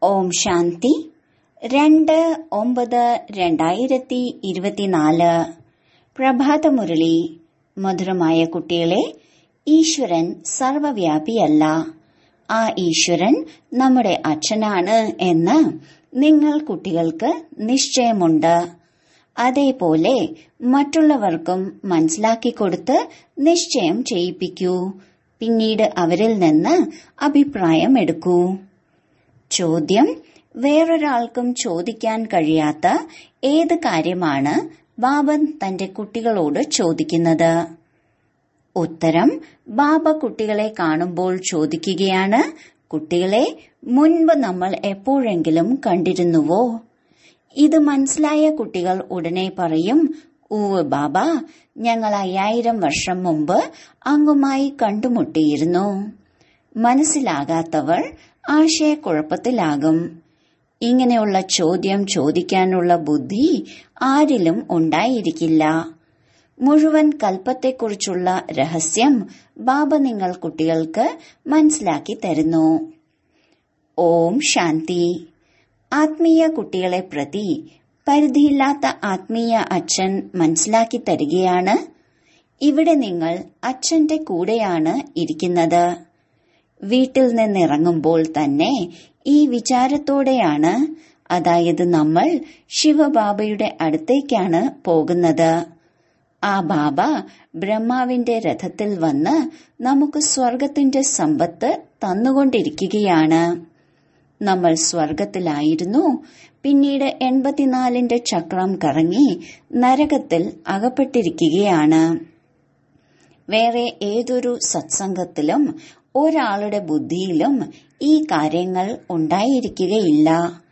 ഓം ശാന്തി രണ്ട് ഒമ്പത് രണ്ടായിരത്തി ഇരുപത്തിനാല് പ്രഭാതമുരളി മധുരമായ കുട്ടികളെ ഈശ്വരൻ സർവവ്യാപിയല്ല ആ ഈശ്വരൻ നമ്മുടെ അച്ഛനാണ് എന്ന് നിങ്ങൾ കുട്ടികൾക്ക് നിശ്ചയമുണ്ട് അതേപോലെ മറ്റുള്ളവർക്കും മനസ്സിലാക്കി കൊടുത്ത് നിശ്ചയം ചെയ്യിപ്പിക്കൂ പിന്നീട് അവരിൽ നിന്ന് അഭിപ്രായം എടുക്കൂ ചോദ്യം വേറൊരാൾക്കും ചോദിക്കാൻ കഴിയാത്ത ഏത് കാര്യമാണ് ബാബൻ തന്റെ കുട്ടികളോട് ചോദിക്കുന്നത് ഉത്തരം ബാബ കുട്ടികളെ കാണുമ്പോൾ ചോദിക്കുകയാണ് കുട്ടികളെ മുൻപ് നമ്മൾ എപ്പോഴെങ്കിലും കണ്ടിരുന്നുവോ ഇത് മനസ്സിലായ കുട്ടികൾ ഉടനെ പറയും ഊവ് ബാബ ഞങ്ങൾ അയ്യായിരം വർഷം മുമ്പ് അങ്ങുമായി കണ്ടുമുട്ടിയിരുന്നു മനസ്സിലാകാത്തവർ ആശയക്കുഴപ്പത്തിലാകും ഇങ്ങനെയുള്ള ചോദ്യം ചോദിക്കാനുള്ള ബുദ്ധി ആരിലും ഉണ്ടായിരിക്കില്ല മുഴുവൻ കൽപ്പത്തെക്കുറിച്ചുള്ള രഹസ്യം ബാബ നിങ്ങൾ കുട്ടികൾക്ക് മനസ്സിലാക്കി തരുന്നു ഓം ശാന്തി ആത്മീയ കുട്ടികളെ പ്രതി പരിധിയില്ലാത്ത ആത്മീയ അച്ഛൻ മനസ്സിലാക്കി തരികയാണ് ഇവിടെ നിങ്ങൾ അച്ഛന്റെ കൂടെയാണ് ഇരിക്കുന്നത് വീട്ടിൽ നിന്നിറങ്ങുമ്പോൾ തന്നെ ഈ വിചാരത്തോടെയാണ് അതായത് നമ്മൾ ശിവബാബയുടെ അടുത്തേക്കാണ് പോകുന്നത് ആ ബാബ ബ്രഹ്മാവിന്റെ രഥത്തിൽ വന്ന് നമുക്ക് സ്വർഗത്തിന്റെ സമ്പത്ത് തന്നുകൊണ്ടിരിക്കുകയാണ് നമ്മൾ സ്വർഗത്തിലായിരുന്നു പിന്നീട് എൺപത്തിനാലിന്റെ ചക്രം കറങ്ങി നരകത്തിൽ അകപ്പെട്ടിരിക്കുകയാണ് വേറെ ഏതൊരു സത്സംഗത്തിലും ഒരാളുടെ ബുദ്ധിയിലും ഈ കാര്യങ്ങൾ ഉണ്ടായിരിക്കുകയില്ല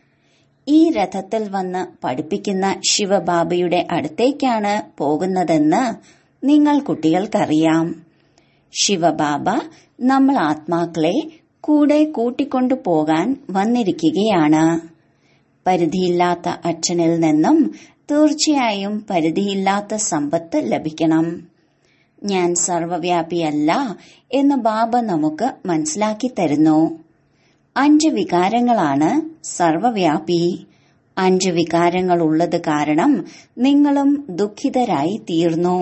ഈ രഥത്തിൽ വന്ന് പഠിപ്പിക്കുന്ന ശിവബാബയുടെ അടുത്തേക്കാണ് പോകുന്നതെന്ന് നിങ്ങൾ കുട്ടികൾക്കറിയാം ശിവബാബ നമ്മൾ ആത്മാക്കളെ കൂടെ കൂട്ടിക്കൊണ്ടു പോകാൻ വന്നിരിക്കുകയാണ് പരിധിയില്ലാത്ത അച്ഛനിൽ നിന്നും തീർച്ചയായും പരിധിയില്ലാത്ത സമ്പത്ത് ലഭിക്കണം ഞാൻ സർവവ്യാപിയല്ല എന്ന് ബാബ നമുക്ക് മനസ്സിലാക്കി തരുന്നു അഞ്ച് വികാരങ്ങളാണ് സർവവ്യാപി അഞ്ച് വികാരങ്ങൾ ഉള്ളത് കാരണം നിങ്ങളും ദുഃഖിതരായി തീർന്നു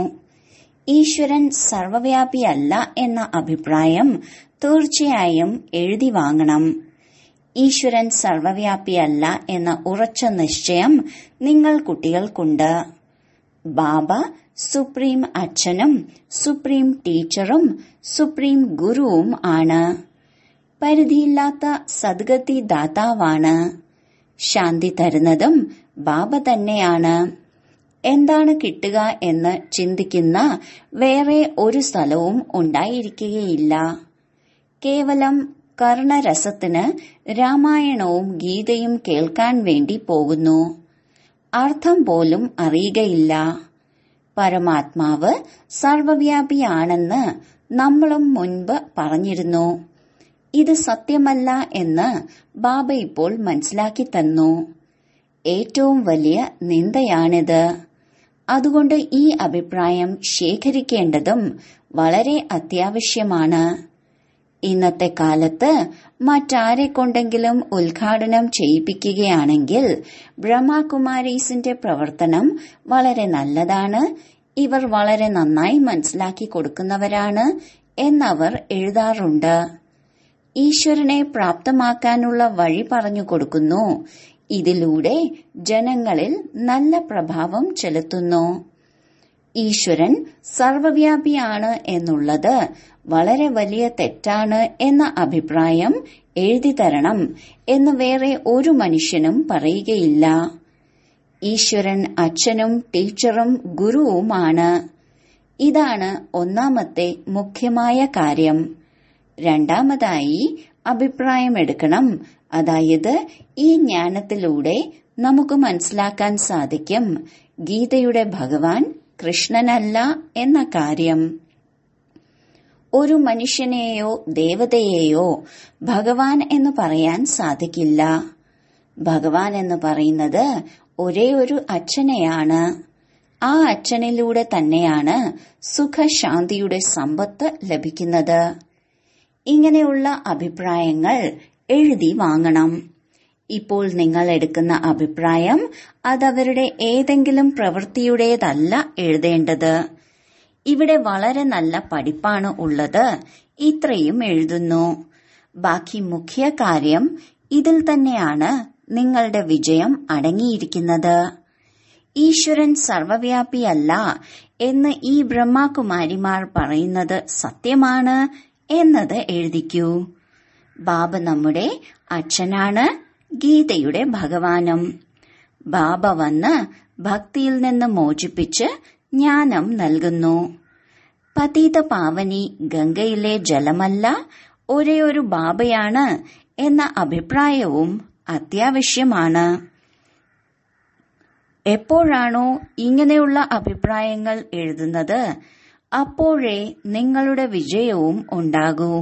ഈശ്വരൻ സർവവ്യാപിയല്ല എന്ന അഭിപ്രായം തീർച്ചയായും എഴുതി വാങ്ങണം ഈശ്വരൻ സർവവ്യാപിയല്ല എന്ന ഉറച്ച നിശ്ചയം നിങ്ങൾ കുട്ടികൾക്കുണ്ട് ബാബ സുപ്രീം അച്ഛനും സുപ്രീം ടീച്ചറും സുപ്രീം ഗുരുവും ആണ് പരിധിയില്ലാത്ത സദ്ഗതി ദാതാവാണ് ശാന്തി തരുന്നതും ബാബ തന്നെയാണ് എന്താണ് കിട്ടുക എന്ന് ചിന്തിക്കുന്ന വേറെ ഒരു സ്ഥലവും ഉണ്ടായിരിക്കുകയില്ല കേവലം കർണരസത്തിന് രാമായണവും ഗീതയും കേൾക്കാൻ വേണ്ടി പോകുന്നു അർത്ഥം പോലും അറിയുകയില്ല പരമാത്മാവ് സർവവ്യാപിയാണെന്ന് നമ്മളും മുൻപ് പറഞ്ഞിരുന്നു ഇത് സത്യമല്ല എന്ന് ബാബ ഇപ്പോൾ മനസ്സിലാക്കി തന്നു ഏറ്റവും വലിയ നിന്ദയാണിത് അതുകൊണ്ട് ഈ അഭിപ്രായം ശേഖരിക്കേണ്ടതും വളരെ അത്യാവശ്യമാണ് ഇന്നത്തെ കാലത്ത് മറ്റാരെ കൊണ്ടെങ്കിലും ഉദ്ഘാടനം ചെയ്യിപ്പിക്കുകയാണെങ്കിൽ ബ്രഹ്മകുമാരീസിന്റെ പ്രവർത്തനം വളരെ നല്ലതാണ് ഇവർ വളരെ നന്നായി മനസ്സിലാക്കി കൊടുക്കുന്നവരാണ് എന്നവർ എഴുതാറുണ്ട് ഈശ്വരനെ പ്രാപ്തമാക്കാനുള്ള വഴി പറഞ്ഞു കൊടുക്കുന്നു ഇതിലൂടെ ജനങ്ങളിൽ നല്ല പ്രഭാവം ചെലുത്തുന്നു ഈശ്വരൻ സർവവ്യാപിയാണ് എന്നുള്ളത് വളരെ വലിയ തെറ്റാണ് എന്ന അഭിപ്രായം എഴുതി തരണം എന്ന് വേറെ ഒരു മനുഷ്യനും പറയുകയില്ല ഈശ്വരൻ അച്ഛനും ടീച്ചറും ഗുരുവുമാണ് ഇതാണ് ഒന്നാമത്തെ മുഖ്യമായ കാര്യം രണ്ടാമതായി അഭിപ്രായമെടുക്കണം അതായത് ഈ ജ്ഞാനത്തിലൂടെ നമുക്ക് മനസ്സിലാക്കാൻ സാധിക്കും ഗീതയുടെ ഭഗവാൻ കൃഷ്ണനല്ല എന്ന കാര്യം ഒരു മനുഷ്യനെയോ ദേവതയെയോ ഭഗവാൻ എന്ന് പറയാൻ സാധിക്കില്ല ഭഗവാൻ എന്ന് പറയുന്നത് ഒരേ ഒരു അച്ഛനെയാണ് ആ അച്ഛനിലൂടെ തന്നെയാണ് സുഖശാന്തിയുടെ സമ്പത്ത് ലഭിക്കുന്നത് ഇങ്ങനെയുള്ള അഭിപ്രായങ്ങൾ എഴുതി വാങ്ങണം ഇപ്പോൾ നിങ്ങൾ എടുക്കുന്ന അഭിപ്രായം അതവരുടെ ഏതെങ്കിലും പ്രവൃത്തിയുടേതല്ല എഴുതേണ്ടത് ഇവിടെ വളരെ നല്ല പഠിപ്പാണ് ഉള്ളത് ഇത്രയും എഴുതുന്നു ബാക്കി മുഖ്യ കാര്യം ഇതിൽ തന്നെയാണ് നിങ്ങളുടെ വിജയം അടങ്ങിയിരിക്കുന്നത് ഈശ്വരൻ സർവവ്യാപിയല്ല എന്ന് ഈ ബ്രഹ്മകുമാരിമാർ പറയുന്നത് സത്യമാണ് എന്നത് എഴുതിക്കൂ ബാബ നമ്മുടെ അച്ഛനാണ് ഗീതയുടെ ഭഗവാനും ബാബ വന്ന് ഭക്തിയിൽ നിന്ന് മോചിപ്പിച്ച് ജ്ഞാനം നൽകുന്നു പതീത പാവനി ഗംഗയിലെ ജലമല്ല ഒരേ ഒരു ബാബയാണ് എന്ന അഭിപ്രായവും അത്യാവശ്യമാണ് എപ്പോഴാണോ ഇങ്ങനെയുള്ള അഭിപ്രായങ്ങൾ എഴുതുന്നത് അപ്പോഴേ നിങ്ങളുടെ വിജയവും ഉണ്ടാകൂ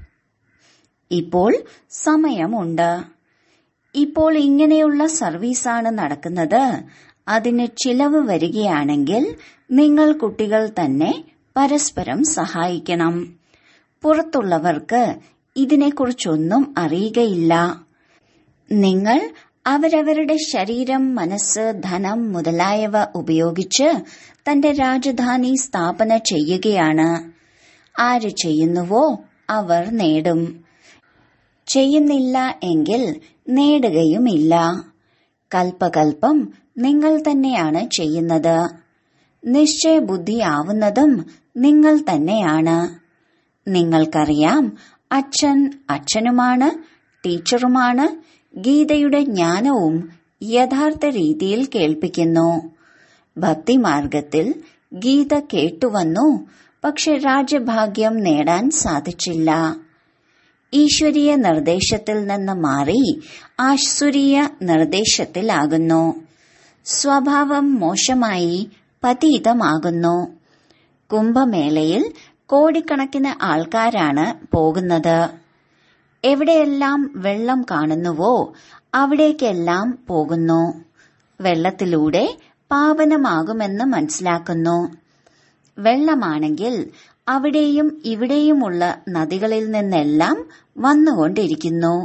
ഇപ്പോൾ സമയമുണ്ട് ഇപ്പോൾ ഇങ്ങനെയുള്ള സർവീസാണ് നടക്കുന്നത് അതിന് ചിലവ് വരികയാണെങ്കിൽ നിങ്ങൾ കുട്ടികൾ തന്നെ പരസ്പരം സഹായിക്കണം പുറത്തുള്ളവർക്ക് ഇതിനെക്കുറിച്ചൊന്നും അറിയുകയില്ല നിങ്ങൾ അവരവരുടെ ശരീരം മനസ്സ് ധനം മുതലായവ ഉപയോഗിച്ച് തന്റെ രാജധാനി സ്ഥാപന ചെയ്യുകയാണ് ആര് ചെയ്യുന്നുവോ അവർ നേടും ചെയ്യുന്നില്ല എങ്കിൽ നേടുകയുമില്ല കൽപ്പകൽപ്പം നിങ്ങൾ തന്നെയാണ് ചെയ്യുന്നത് നിശ്ചയബുദ്ധിയാവുന്നതും നിങ്ങൾ തന്നെയാണ് നിങ്ങൾക്കറിയാം അച്ഛൻ അച്ഛനുമാണ് ടീച്ചറുമാണ് ഗീതയുടെ ജ്ഞാനവും യഥാർത്ഥ രീതിയിൽ കേൾപ്പിക്കുന്നു ഭക്തിമാർഗത്തിൽ ഗീത കേട്ടുവന്നു പക്ഷെ രാജ്യഭാഗ്യം നേടാൻ സാധിച്ചില്ല ഈശ്വരീയ നിർദ്ദേശത്തിൽ നിന്ന് മാറി ആസുരീയ നിർദ്ദേശത്തിലാകുന്നു സ്വഭാവം മോശമായി പതീതമാകുന്നു കുംഭമേളയിൽ കോടിക്കണക്കിന് ആൾക്കാരാണ് പോകുന്നത് എവിടെയെല്ലാം വെള്ളം കാണുന്നുവോ അവിടേക്കെല്ലാം പോകുന്നു വെള്ളത്തിലൂടെ പാവനമാകുമെന്ന് മനസ്സിലാക്കുന്നു വെള്ളമാണെങ്കിൽ അവിടെയും ഇവിടെയുമുള്ള നദികളിൽ നിന്നെല്ലാം വന്നുകൊണ്ടിരിക്കുന്നു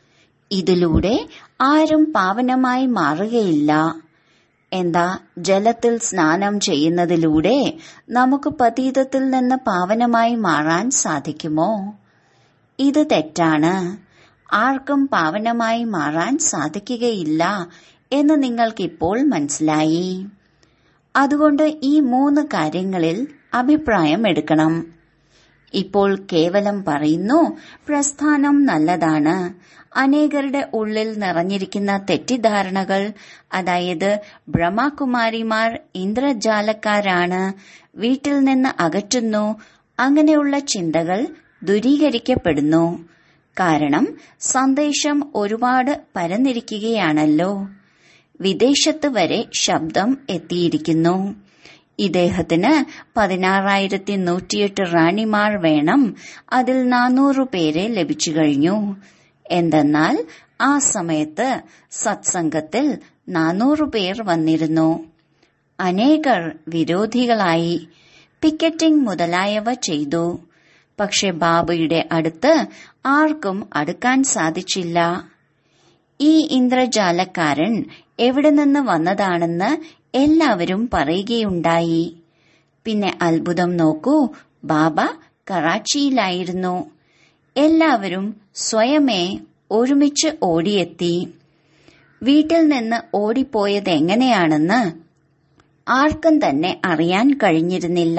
ഇതിലൂടെ ആരും പാവനമായി മാറുകയില്ല എന്താ ജലത്തിൽ സ്നാനം ചെയ്യുന്നതിലൂടെ നമുക്ക് പതീതത്തിൽ നിന്ന് പാവനമായി മാറാൻ സാധിക്കുമോ ഇത് തെറ്റാണ് ആർക്കും പാവനമായി മാറാൻ സാധിക്കുകയില്ല എന്ന് നിങ്ങൾക്കിപ്പോൾ മനസ്സിലായി അതുകൊണ്ട് ഈ മൂന്ന് കാര്യങ്ങളിൽ അഭിപ്രായം എടുക്കണം ഇപ്പോൾ കേവലം പറയുന്നു പ്രസ്ഥാനം നല്ലതാണ് അനേകരുടെ ഉള്ളിൽ നിറഞ്ഞിരിക്കുന്ന തെറ്റിദ്ധാരണകൾ അതായത് ബ്രഹ്മകുമാരിമാർ ഇന്ദ്രജാലക്കാരാണ് വീട്ടിൽ നിന്ന് അകറ്റുന്നു അങ്ങനെയുള്ള ചിന്തകൾ ദുരീകരിക്കപ്പെടുന്നു കാരണം സന്ദേശം ഒരുപാട് പരന്നിരിക്കുകയാണല്ലോ വിദേശത്ത് വരെ ശബ്ദം എത്തിയിരിക്കുന്നു ഇദ്ദേഹത്തിന് പതിനാറായിരത്തി നൂറ്റിയെട്ട് റാണിമാർ വേണം അതിൽ നാനൂറു പേരെ ലഭിച്ചു കഴിഞ്ഞു എന്തെന്നാൽ ആ സമയത്ത് സത്സംഗത്തിൽ നാനൂറു പേർ വന്നിരുന്നു അനേകർ വിരോധികളായി പിക്കറ്റിംഗ് മുതലായവ ചെയ്തു പക്ഷെ ബാബയുടെ അടുത്ത് ആർക്കും അടുക്കാൻ സാധിച്ചില്ല ഈ ഇന്ദ്രജാലക്കാരൻ എവിടെ നിന്ന് വന്നതാണെന്ന് എല്ലാവരും പറയുകയുണ്ടായി പിന്നെ അത്ഭുതം നോക്കൂ ബാബ കറാച്ചിയിലായിരുന്നു എല്ലാവരും സ്വയമേ ഒരുമിച്ച് ഓടിയെത്തി വീട്ടിൽ നിന്ന് ഓടിപ്പോയത് എങ്ങനെയാണെന്ന് ആർക്കും തന്നെ അറിയാൻ കഴിഞ്ഞിരുന്നില്ല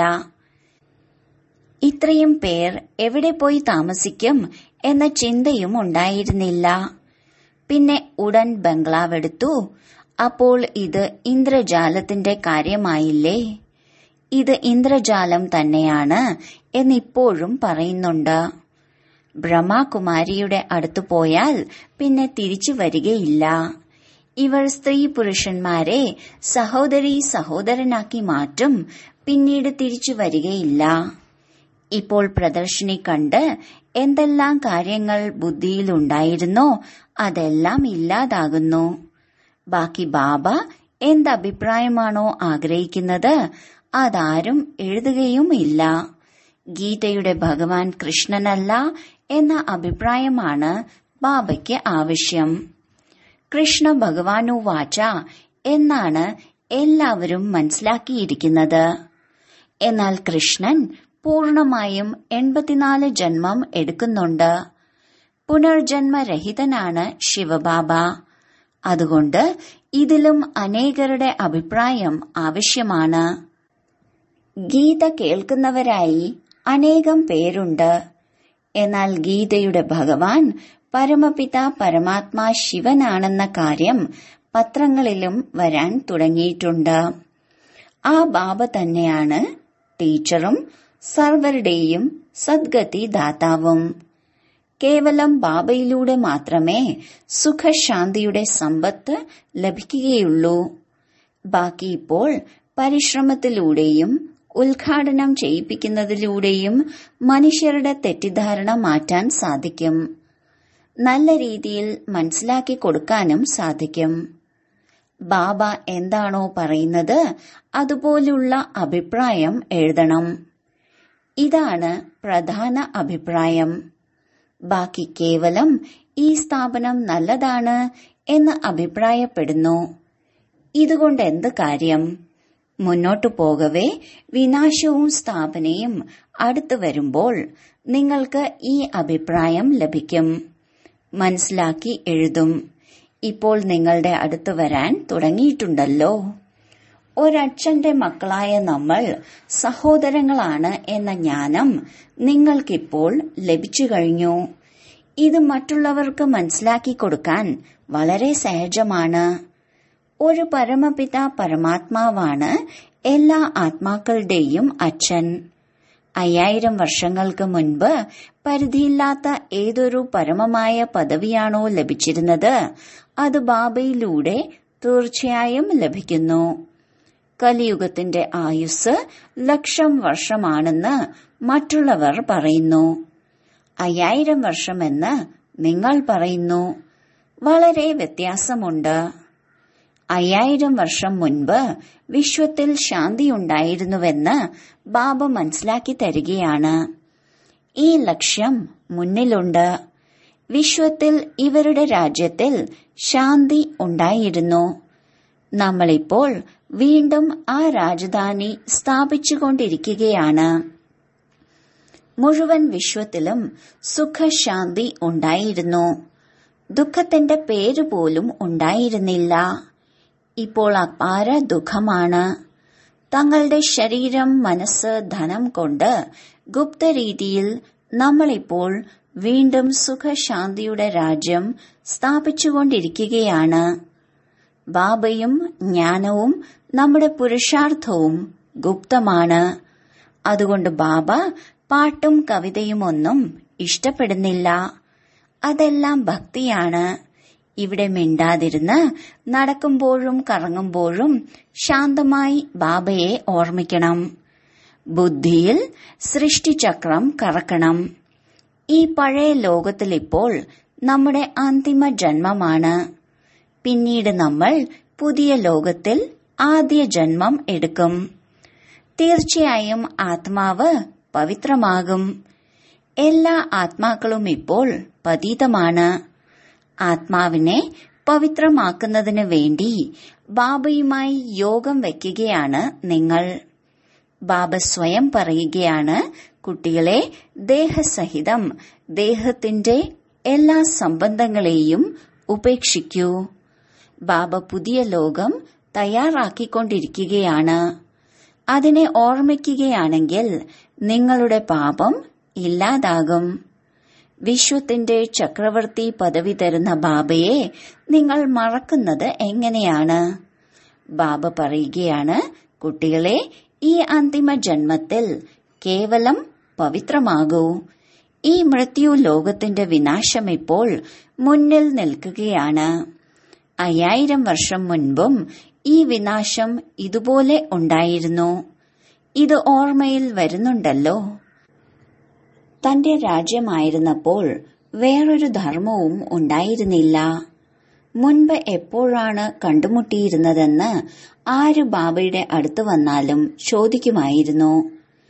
ഇത്രയും പേർ എവിടെ പോയി താമസിക്കും എന്ന ചിന്തയും ഉണ്ടായിരുന്നില്ല പിന്നെ ഉടൻ ബംഗ്ലാവ് എടുത്തു അപ്പോൾ ഇത് ഇന്ദ്രജാലത്തിന്റെ കാര്യമായില്ലേ ഇത് ഇന്ദ്രജാലം തന്നെയാണ് എന്നിപ്പോഴും പറയുന്നുണ്ട് ബ്രഹ്മകുമാരിയുടെ അടുത്തു പോയാൽ പിന്നെ തിരിച്ചു വരികയില്ല ഇവർ സ്ത്രീ പുരുഷന്മാരെ സഹോദരി സഹോദരനാക്കി മാറ്റും പിന്നീട് തിരിച്ചു വരികയില്ല ഇപ്പോൾ പ്രദർശിനി കണ്ട് എന്തെല്ലാം കാര്യങ്ങൾ ബുദ്ധിയിലുണ്ടായിരുന്നോ അതെല്ലാം ഇല്ലാതാകുന്നു ബാക്കി ബാബ എന്തഭിപ്രായമാണോ ആഗ്രഹിക്കുന്നത് അതാരും എഴുതുകയും ഇല്ല ഗീതയുടെ ഭഗവാൻ കൃഷ്ണനല്ല എന്ന അഭിപ്രായമാണ് ബാബയ്ക്ക് ആവശ്യം കൃഷ്ണ ഭഗവാനു വാച എന്നാണ് എല്ലാവരും മനസ്സിലാക്കിയിരിക്കുന്നത് എന്നാൽ കൃഷ്ണൻ പൂർണമായും എൺപത്തിനാല് ജന്മം എടുക്കുന്നുണ്ട് പുനർജന്മരഹിതനാണ് ശിവബാബ അതുകൊണ്ട് ഇതിലും അനേകരുടെ അഭിപ്രായം ആവശ്യമാണ് ഗീത കേൾക്കുന്നവരായി അനേകം പേരുണ്ട് എന്നാൽ ഗീതയുടെ ഭഗവാൻ പരമപിത പരമാത്മാ ശിവനാണെന്ന കാര്യം പത്രങ്ങളിലും വരാൻ തുടങ്ങിയിട്ടുണ്ട് ആ ബാബ തന്നെയാണ് ടീച്ചറും സർവരുടെയും സദ്ഗതി ദാതാവും കേവലം ബാബയിലൂടെ മാത്രമേ സുഖശാന്തിയുടെ സമ്പത്ത് ലഭിക്കുകയുള്ളൂ ബാക്കി ഇപ്പോൾ പരിശ്രമത്തിലൂടെയും ഉദ്ഘാടനം ചെയ്യിപ്പിക്കുന്നതിലൂടെയും മനുഷ്യരുടെ തെറ്റിദ്ധാരണ മാറ്റാൻ സാധിക്കും നല്ല രീതിയിൽ മനസ്സിലാക്കി കൊടുക്കാനും സാധിക്കും ബാബ എന്താണോ പറയുന്നത് അതുപോലുള്ള അഭിപ്രായം എഴുതണം ഇതാണ് പ്രധാന അഭിപ്രായം ബാക്കി കേവലം ഈ സ്ഥാപനം നല്ലതാണ് എന്ന് അഭിപ്രായപ്പെടുന്നു ഇതുകൊണ്ട് എന്ത് കാര്യം മുന്നോട്ടു പോകവേ വിനാശവും സ്ഥാപനയും അടുത്തു വരുമ്പോൾ നിങ്ങൾക്ക് ഈ അഭിപ്രായം ലഭിക്കും മനസ്സിലാക്കി എഴുതും ഇപ്പോൾ നിങ്ങളുടെ അടുത്ത് വരാൻ തുടങ്ങിയിട്ടുണ്ടല്ലോ ഒരച്ഛന്റെ മക്കളായ നമ്മൾ സഹോദരങ്ങളാണ് എന്ന ജ്ഞാനം നിങ്ങൾക്കിപ്പോൾ ലഭിച്ചു കഴിഞ്ഞു ഇത് മറ്റുള്ളവർക്ക് മനസ്സിലാക്കി കൊടുക്കാൻ വളരെ സഹജമാണ് ഒരു പരമപിത പരമാത്മാവാണ് എല്ലാ ആത്മാക്കളുടെയും അച്ഛൻ അയ്യായിരം വർഷങ്ങൾക്ക് മുൻപ് പരിധിയില്ലാത്ത ഏതൊരു പരമമായ പദവിയാണോ ലഭിച്ചിരുന്നത് അത് ബാബയിലൂടെ തീർച്ചയായും ലഭിക്കുന്നു കലിയുഗത്തിന്റെ ആയുസ് ലക്ഷം വർഷമാണെന്ന് മറ്റുള്ളവർ പറയുന്നു അയ്യായിരം വർഷമെന്ന് നിങ്ങൾ പറയുന്നു വളരെ വ്യത്യാസമുണ്ട് അയ്യായിരം വർഷം മുൻപ് വിശ്വത്തിൽ ശാന്തിയുണ്ടായിരുന്നുവെന്ന് ബാബ മനസ്സിലാക്കി തരികയാണ് ഈ ലക്ഷ്യം മുന്നിലുണ്ട് വിശ്വത്തിൽ ഇവരുടെ രാജ്യത്തിൽ ശാന്തി ഉണ്ടായിരുന്നു നമ്മളിപ്പോൾ വീണ്ടും ആ രാജധാനി സ്ഥാപിച്ചുകൊണ്ടിരിക്കുകയാണ് മുഴുവൻ വിശ്വത്തിലും സുഖശാന്തി ഉണ്ടായിരുന്നു ദുഃഖത്തിന്റെ പേര് പോലും ഉണ്ടായിരുന്നില്ല ഇപ്പോൾ അപാര ദുഃഖമാണ് തങ്ങളുടെ ശരീരം മനസ്സ് ധനം കൊണ്ട് ഗുപ്തരീതിയിൽ നമ്മളിപ്പോൾ വീണ്ടും സുഖശാന്തിയുടെ രാജ്യം സ്ഥാപിച്ചുകൊണ്ടിരിക്കുകയാണ് ബാബയും ജ്ഞാനവും നമ്മുടെ പുരുഷാർത്ഥവും ഗുപ്തമാണ് അതുകൊണ്ട് ബാബ പാട്ടും കവിതയുമൊന്നും ഇഷ്ടപ്പെടുന്നില്ല അതെല്ലാം ഭക്തിയാണ് ഇവിടെ മിണ്ടാതിരുന്ന് നടക്കുമ്പോഴും കറങ്ങുമ്പോഴും ശാന്തമായി ബാബയെ ഓർമ്മിക്കണം ബുദ്ധിയിൽ സൃഷ്ടിചക്രം കറക്കണം ഈ പഴയ ലോകത്തിലിപ്പോൾ നമ്മുടെ അന്തിമ ജന്മമാണ് പിന്നീട് നമ്മൾ പുതിയ ലോകത്തിൽ ആദ്യ ജന്മം എടുക്കും തീർച്ചയായും ആത്മാവ് പവിത്രമാകും എല്ലാ ആത്മാക്കളും ഇപ്പോൾ പതീതമാണ് ആത്മാവിനെ പവിത്രമാക്കുന്നതിന് വേണ്ടി ബാബയുമായി യോഗം വയ്ക്കുകയാണ് നിങ്ങൾ ബാബ സ്വയം പറയുകയാണ് കുട്ടികളെ ദേഹസഹിതം ദേഹത്തിന്റെ എല്ലാ സംബന്ധങ്ങളെയും ഉപേക്ഷിക്കൂ ബാബ പുതിയ ലോകം തയ്യാറാക്കിക്കൊണ്ടിരിക്കുകയാണ് അതിനെ ഓർമ്മിക്കുകയാണെങ്കിൽ നിങ്ങളുടെ പാപം ഇല്ലാതാകും വിശ്വത്തിന്റെ ചക്രവർത്തി പദവി തരുന്ന ബാബയെ നിങ്ങൾ മറക്കുന്നത് എങ്ങനെയാണ് ബാബ പറയുകയാണ് കുട്ടികളെ ഈ അന്തിമ ജന്മത്തിൽ കേവലം പവിത്രമാകൂ ഈ മൃത്യു ലോകത്തിന്റെ വിനാശം ഇപ്പോൾ മുന്നിൽ നിൽക്കുകയാണ് അയ്യായിരം വർഷം മുൻപും ഈ വിനാശം ഇതുപോലെ ഉണ്ടായിരുന്നു ഇത് ഓർമ്മയിൽ വരുന്നുണ്ടല്ലോ തന്റെ രാജ്യമായിരുന്നപ്പോൾ വേറൊരു ധർമ്മവും ഉണ്ടായിരുന്നില്ല മുൻപ് എപ്പോഴാണ് കണ്ടുമുട്ടിയിരുന്നതെന്ന് ആര് ബാബയുടെ അടുത്ത് വന്നാലും ചോദിക്കുമായിരുന്നു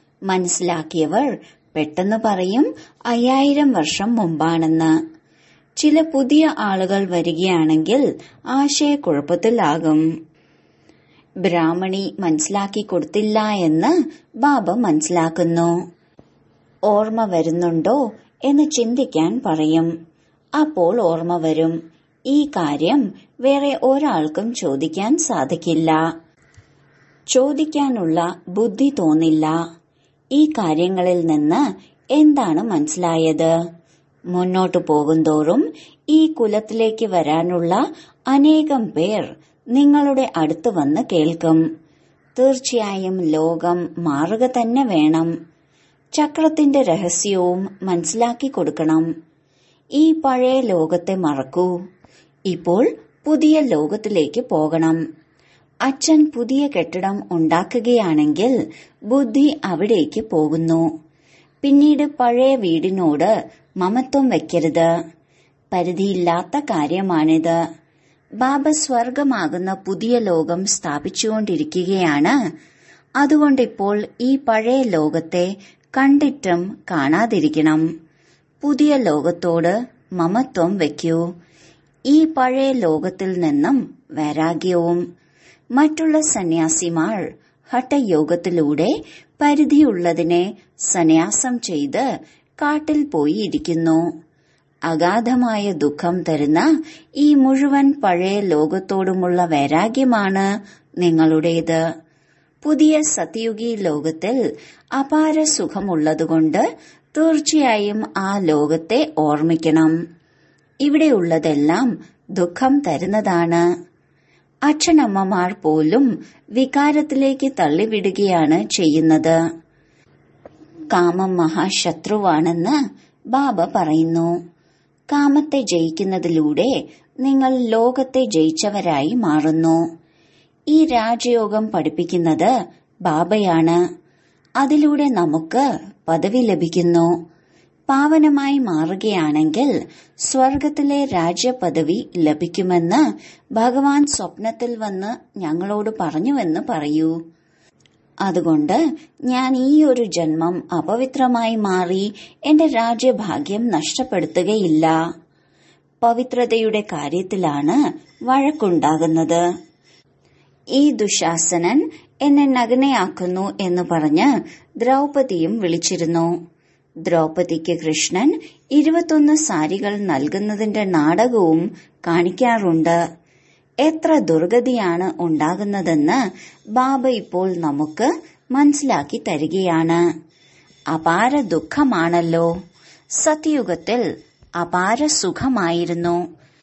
മനസ്സിലാക്കിയവർ പെട്ടെന്ന് പറയും അയ്യായിരം വർഷം മുമ്പാണെന്ന് ചില പുതിയ ആളുകൾ വരികയാണെങ്കിൽ ആശയക്കുഴപ്പത്തിലാകും ബ്രാഹ്മണി മനസ്സിലാക്കി കൊടുത്തില്ല എന്ന് ബാബ മനസ്സിലാക്കുന്നു ഓർമ്മ വരുന്നുണ്ടോ എന്ന് ചിന്തിക്കാൻ പറയും അപ്പോൾ ഓർമ്മ വരും ഈ കാര്യം വേറെ ഒരാൾക്കും ചോദിക്കാൻ സാധിക്കില്ല ചോദിക്കാനുള്ള ബുദ്ധി തോന്നില്ല ഈ കാര്യങ്ങളിൽ നിന്ന് എന്താണ് മനസ്സിലായത് മുന്നോട്ടു പോകുന്തോറും ഈ കുലത്തിലേക്ക് വരാനുള്ള അനേകം പേർ നിങ്ങളുടെ അടുത്ത് വന്ന് കേൾക്കും തീർച്ചയായും ലോകം മാറുക തന്നെ വേണം ചക്രത്തിന്റെ രഹസ്യവും മനസ്സിലാക്കി കൊടുക്കണം ഈ പഴയ ലോകത്തെ മറക്കൂ ഇപ്പോൾ പുതിയ ലോകത്തിലേക്ക് പോകണം അച്ഛൻ പുതിയ കെട്ടിടം ഉണ്ടാക്കുകയാണെങ്കിൽ ബുദ്ധി അവിടേക്ക് പോകുന്നു പിന്നീട് പഴയ വീടിനോട് മമത്വം വെക്കരുത് പരിധിയില്ലാത്ത കാര്യമാണിത് ബാബ സ്വർഗമാകുന്ന പുതിയ ലോകം സ്ഥാപിച്ചുകൊണ്ടിരിക്കുകയാണ് അതുകൊണ്ടിപ്പോൾ ഈ പഴയ ലോകത്തെ കണ്ടിട്ടും കാണാതിരിക്കണം പുതിയ ലോകത്തോട് മമത്വം വയ്ക്കൂ ഈ പഴയ ലോകത്തിൽ നിന്നും വൈരാഗ്യവും മറ്റുള്ള സന്യാസിമാർ ഹഠയോഗത്തിലൂടെ പരിധിയുള്ളതിനെ സന്യാസം ചെയ്ത് കാട്ടിൽ പോയി ഇരിക്കുന്നു അഗാധമായ ദുഃഖം തരുന്ന ഈ മുഴുവൻ പഴയ ലോകത്തോടുമുള്ള വൈരാഗ്യമാണ് നിങ്ങളുടേത് പുതിയ സത്യുഗി ലോകത്തിൽ അപാര സുഖമുള്ളതുകൊണ്ട് തീർച്ചയായും ആ ലോകത്തെ ഓർമ്മിക്കണം ഇവിടെയുള്ളതെല്ലാം ദുഃഖം തരുന്നതാണ് അച്ഛനമ്മമാർ പോലും വികാരത്തിലേക്ക് തള്ളിവിടുകയാണ് ചെയ്യുന്നത് കാമം മഹാശത്രുവാണെന്ന് ബാബ പറയുന്നു കാമത്തെ ജയിക്കുന്നതിലൂടെ നിങ്ങൾ ലോകത്തെ ജയിച്ചവരായി മാറുന്നു ഈ രാജയോഗം പഠിപ്പിക്കുന്നത് ബാബയാണ് അതിലൂടെ നമുക്ക് പദവി ലഭിക്കുന്നു പാവനമായി മാറുകയാണെങ്കിൽ സ്വർഗത്തിലെ രാജ്യപദവി ലഭിക്കുമെന്ന് ഭഗവാൻ സ്വപ്നത്തിൽ വന്ന് ഞങ്ങളോട് പറഞ്ഞുവെന്ന് പറയൂ അതുകൊണ്ട് ഞാൻ ഈ ഒരു ജന്മം അപവിത്രമായി മാറി എന്റെ രാജ്യഭാഗ്യം നഷ്ടപ്പെടുത്തുകയില്ല പവിത്രതയുടെ കാര്യത്തിലാണ് വഴക്കുണ്ടാകുന്നത് ഈ ദുശാസനൻ എന്നെ നഗ്നയാക്കുന്നു എന്ന് പറഞ്ഞ് ദ്രൗപദിയും വിളിച്ചിരുന്നു ദ്രൗപദിക്ക് കൃഷ്ണൻ ഇരുപത്തൊന്ന് സാരികൾ നൽകുന്നതിന്റെ നാടകവും കാണിക്കാറുണ്ട് എത്ര ദുർഗതിയാണ് ഉണ്ടാകുന്നതെന്ന് ബാബ ഇപ്പോൾ നമുക്ക് മനസ്സിലാക്കി തരികയാണ് അപാര ദുഃഖമാണല്ലോ സത്യയുഗത്തിൽ അപാര സുഖമായിരുന്നു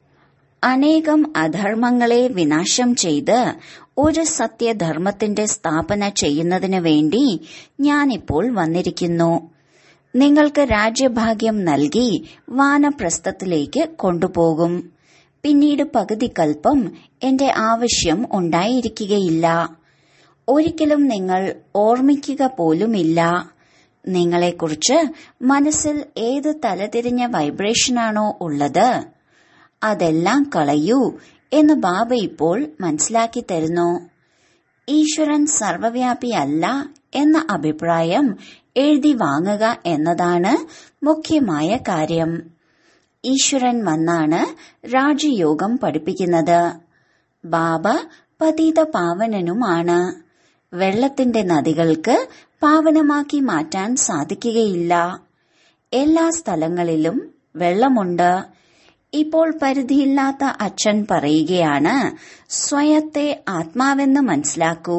അനേകം അധർമ്മങ്ങളെ വിനാശം ചെയ്ത് ഒരു സത്യധർമ്മത്തിന്റെ സ്ഥാപന ചെയ്യുന്നതിന് വേണ്ടി ഞാനിപ്പോൾ വന്നിരിക്കുന്നു നിങ്ങൾക്ക് രാജ്യഭാഗ്യം നൽകി വാനപ്രസ്ഥത്തിലേക്ക് കൊണ്ടുപോകും പിന്നീട് പകുതി കൽപ്പം എന്റെ ആവശ്യം ഉണ്ടായിരിക്കുകയില്ല ഒരിക്കലും നിങ്ങൾ ഓർമ്മിക്കുക പോലുമില്ല നിങ്ങളെക്കുറിച്ച് മനസ്സിൽ ഏത് തലതിരിഞ്ഞ വൈബ്രേഷനാണോ ഉള്ളത് അതെല്ലാം കളയൂ എന്ന് ബാബ ഇപ്പോൾ മനസ്സിലാക്കി തരുന്നു ഈശ്വരൻ സർവവ്യാപിയല്ല എന്ന അഭിപ്രായം എഴുതി വാങ്ങുക എന്നതാണ് മുഖ്യമായ കാര്യം ഈശ്വരൻ വന്നാണ് രാജയോഗം പഠിപ്പിക്കുന്നത് ബാബ പതീത പാവനനുമാണ് വെള്ളത്തിന്റെ നദികൾക്ക് പാവനമാക്കി മാറ്റാൻ സാധിക്കുകയില്ല എല്ലാ സ്ഥലങ്ങളിലും വെള്ളമുണ്ട് ഇപ്പോൾ പരിധിയില്ലാത്ത അച്ഛൻ പറയുകയാണ് സ്വയത്തെ ആത്മാവെന്ന് മനസ്സിലാക്കൂ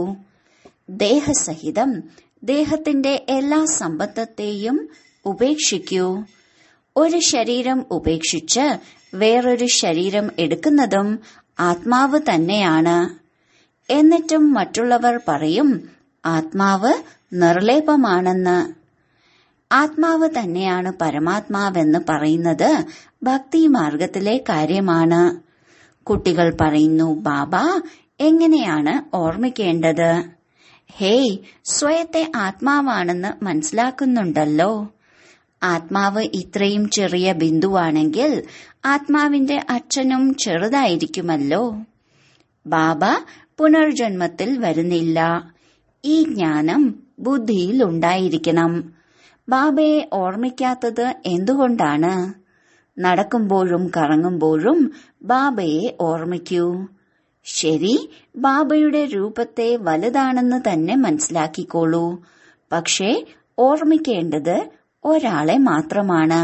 ദേഹസഹിതം ദേഹത്തിന്റെ എല്ലാ സമ്പത്തത്തെയും ഉപേക്ഷിക്കൂ ഒരു ശരീരം ഉപേക്ഷിച്ച് വേറൊരു ശരീരം എടുക്കുന്നതും ആത്മാവ് തന്നെയാണ് എന്നിട്ടും മറ്റുള്ളവർ പറയും ആത്മാവ് നിർലേപമാണെന്ന് ആത്മാവ് തന്നെയാണ് പരമാത്മാവെന്ന് പറയുന്നത് ഭക്തി മാർഗത്തിലെ കാര്യമാണ് കുട്ടികൾ പറയുന്നു ബാബ എങ്ങനെയാണ് ഓർമ്മിക്കേണ്ടത് ഹേയ് സ്വയത്തെ ആത്മാവാണെന്ന് മനസ്സിലാക്കുന്നുണ്ടല്ലോ ആത്മാവ് ഇത്രയും ചെറിയ ബിന്ദുവാണെങ്കിൽ ആത്മാവിന്റെ അച്ഛനും ചെറുതായിരിക്കുമല്ലോ ബാബ പുനർജന്മത്തിൽ വരുന്നില്ല ഈ ജ്ഞാനം ബുദ്ധിയിൽ ഉണ്ടായിരിക്കണം ബാബയെ ഓർമ്മിക്കാത്തത് എന്തുകൊണ്ടാണ് നടക്കുമ്പോഴും കറങ്ങുമ്പോഴും ബാബയെ ഓർമ്മിക്കൂ ശരി ബാബയുടെ രൂപത്തെ വലുതാണെന്ന് തന്നെ മനസ്സിലാക്കിക്കോളൂ പക്ഷേ ഓർമ്മിക്കേണ്ടത് ഒരാളെ മാത്രമാണ്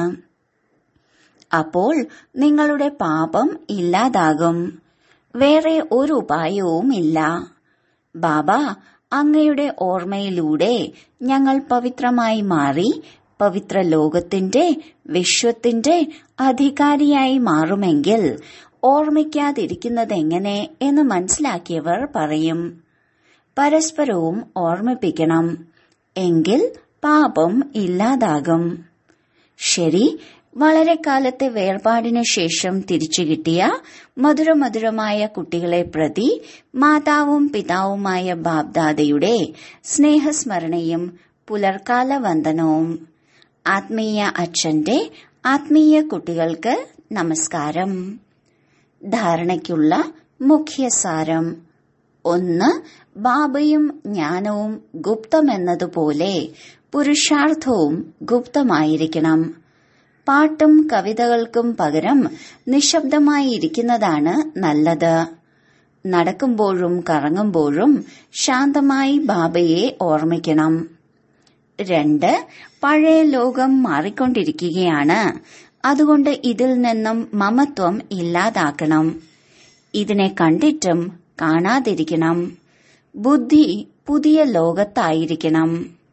അപ്പോൾ നിങ്ങളുടെ പാപം ഇല്ലാതാകും വേറെ ഒരു ഉപായവും ഇല്ല ബാബ അങ്ങയുടെ ഓർമ്മയിലൂടെ ഞങ്ങൾ പവിത്രമായി മാറി പവിത്ര ലോകത്തിന്റെ വിശ്വത്തിന്റെ അധികാരിയായി മാറുമെങ്കിൽ ഓർമ്മിക്കാതിരിക്കുന്നതെങ്ങനെ എന്ന് മനസ്സിലാക്കിയവർ പറയും പരസ്പരവും ഓർമ്മിപ്പിക്കണം എങ്കിൽ പാപം ഇല്ലാതാകും ശരി വളരെ കാലത്തെ വേർപാടിനു ശേഷം തിരിച്ചു കിട്ടിയ മധുരമധുരമായ കുട്ടികളെ പ്രതി മാതാവും പിതാവുമായ ബാബ്ദാദയുടെ സ്നേഹസ്മരണയും പുലർക്കാല വന്ദനവും ആത്മീയ അച്ഛന്റെ ആത്മീയ കുട്ടികൾക്ക് നമസ്കാരം ധാരണയ്ക്കുള്ള മുഖ്യസാരം ഒന്ന് ബാബയും ജ്ഞാനവും ഗുപ്തമെന്നതുപോലെ പുരുഷാർത്ഥവും ഗുപ്തമായിരിക്കണം പാട്ടും കവിതകൾക്കും പകരം നിശബ്ദമായിരിക്കുന്നതാണ് നല്ലത് നടക്കുമ്പോഴും കറങ്ങുമ്പോഴും ശാന്തമായി ബാബയെ ഓർമ്മിക്കണം രണ്ട് പഴയ ലോകം മാറിക്കൊണ്ടിരിക്കുകയാണ് അതുകൊണ്ട് ഇതിൽ നിന്നും മമത്വം ഇല്ലാതാക്കണം ഇതിനെ കണ്ടിട്ടും കാണാതിരിക്കണം ബുദ്ധി പുതിയ ലോകത്തായിരിക്കണം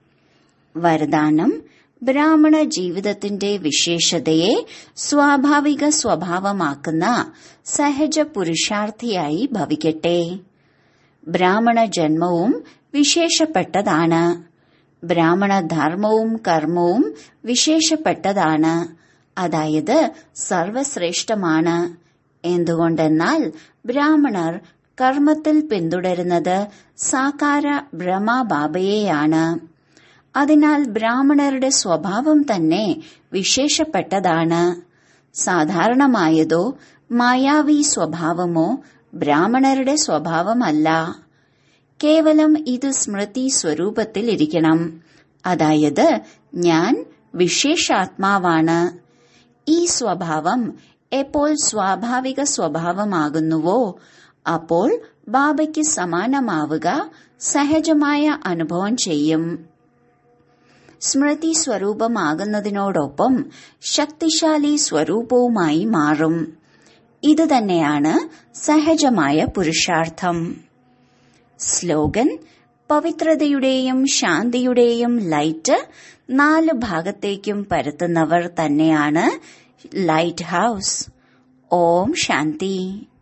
വരദാനം ബ്രാഹ്മണ ജീവിതത്തിന്റെ വിശേഷതയെ സ്വാഭാവിക സ്വഭാവമാക്കുന്ന സഹജ പുരുഷാർത്ഥിയായി ഭവിക്കട്ടെ ബ്രാഹ്മണ ജന്മവും വിശേഷപ്പെട്ടതാണ് ബ്രാഹ്മണ ധർമ്മവും കർമ്മവും വിശേഷപ്പെട്ടതാണ് അതായത് സർവശ്രേഷ്ഠമാണ് എന്തുകൊണ്ടെന്നാൽ ബ്രാഹ്മണർ കർമ്മത്തിൽ പിന്തുടരുന്നത് സാകാര ബ്രഹ്മബാബയെയാണ് അതിനാൽ ബ്രാഹ്മണരുടെ സ്വഭാവം തന്നെ വിശേഷപ്പെട്ടതാണ് സാധാരണമായതോ മായാവി സ്വഭാവമോ ബ്രാഹ്മണരുടെ സ്വഭാവമല്ല കേവലം ഇത് സ്മൃതി സ്വരൂപത്തിൽ ഇരിക്കണം അതായത് ഞാൻ വിശേഷാത്മാവാണ് ഈ സ്വഭാവം എപ്പോൾ സ്വാഭാവിക സ്വഭാവമാകുന്നുവോ അപ്പോൾ ബാബയ്ക്ക് സമാനമാവുക സഹജമായ അനുഭവം ചെയ്യും സ്മൃതി സ്വരൂപമാകുന്നതിനോടൊപ്പം ശക്തിശാലി സ്വരൂപവുമായി മാറും ഇത് തന്നെയാണ് സഹജമായ പുരുഷാർത്ഥം സ്ലോഗൻ പവിത്രതയുടെയും ശാന്തിയുടെയും ലൈറ്റ് നാല് ഭാഗത്തേക്കും പരത്തുന്നവർ തന്നെയാണ് ലൈറ്റ് ഹൌസ് ഓം ശാന്തി